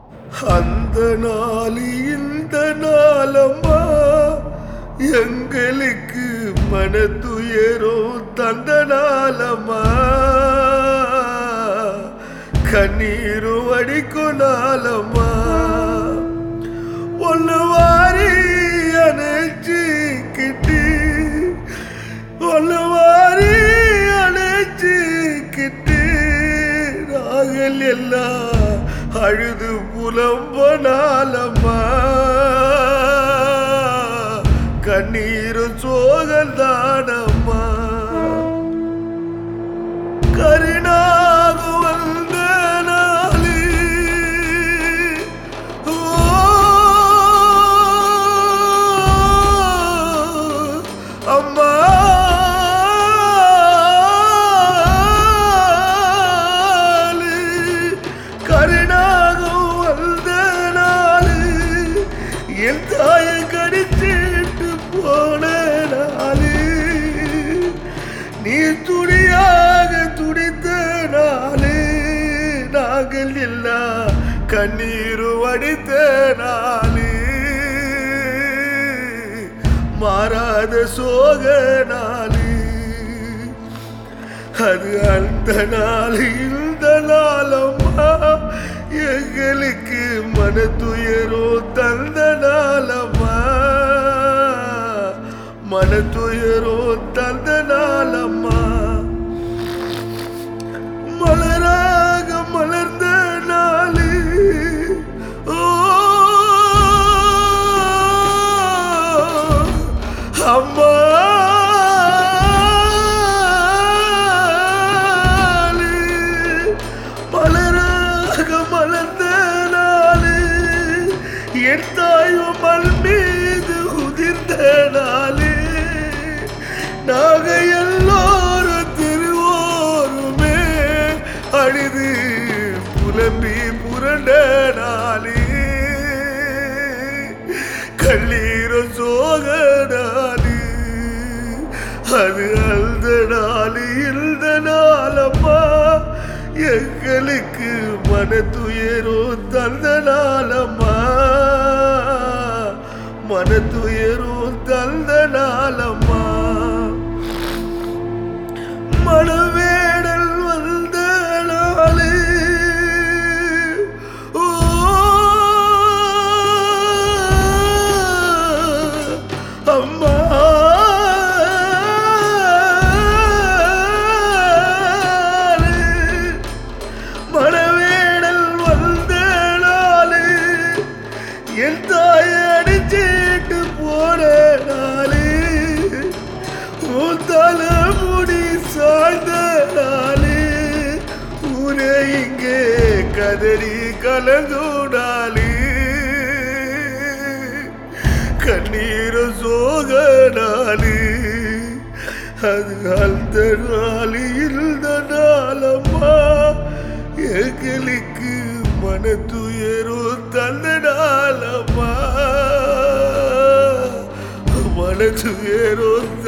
அந்த நாள் இந்த நாளம்மா எங்களுக்கு மனத்துயரும் தந்த நாளம்மா கண்ணீரும் வடிக்கும் நாளம்மா ஒன்று வாரி அணைச்சிக்கிட்டு ஒன்று வாரி அணைச்சிக்கிட்டு நாங்கள் எல்லாம் அழுது புலம்பனாலம்மா கண்ணீரும் சோகந்தானம்மா கருணாக வந்த நாளே ஓ அம்மா கருணாகம் வந்த நாளு என் தாயை கடிச்சிட்டு போன நாளு நீ துடியாக துடித்த நாளு நாங்கள் எல்லாம் கண்ணீரு வடித்த நாளு மாறாத சோக நாளு அது அந்த நாள் இந்த நாளம்மா எங்களுக்கு மன துயரோ தந்த நாளம்மா மன துயரோ தந்த நாளம்மா மலராக மலர்ந்த நாளு ஓ அம்மா மலராக மலர்ந்த நாளு என் தாயும் மல் மீது உதிர்ந்த நாளு நாக எல்லோரும் திருவோருமே அழுது புலம்பி புரண்ட நாளே கண்ணீரும் சோக நாளு அது அந்த நாளு இந்த நாளம்மா எங்களுக்கு மன துயரோ தந்த நாளம்மா மன துயரோ தந்த நாளம்மா மனவேடல் வந்த நாளே ஓ அம்மா மனவேடல் வந்த நாளே என் தாயை அடிச்சிட்டு போன நாளே உன் தலைமுடி சாய்ந்த நாளே ஊரே இங்கே கதறி கலங்கூடாலே கண்ணீர சோக நாளே அது அந்த நாளி இந்த நாளம்மா எங்களுக்கு மன துயரோ தந்த நாளம்மா மன துயரோ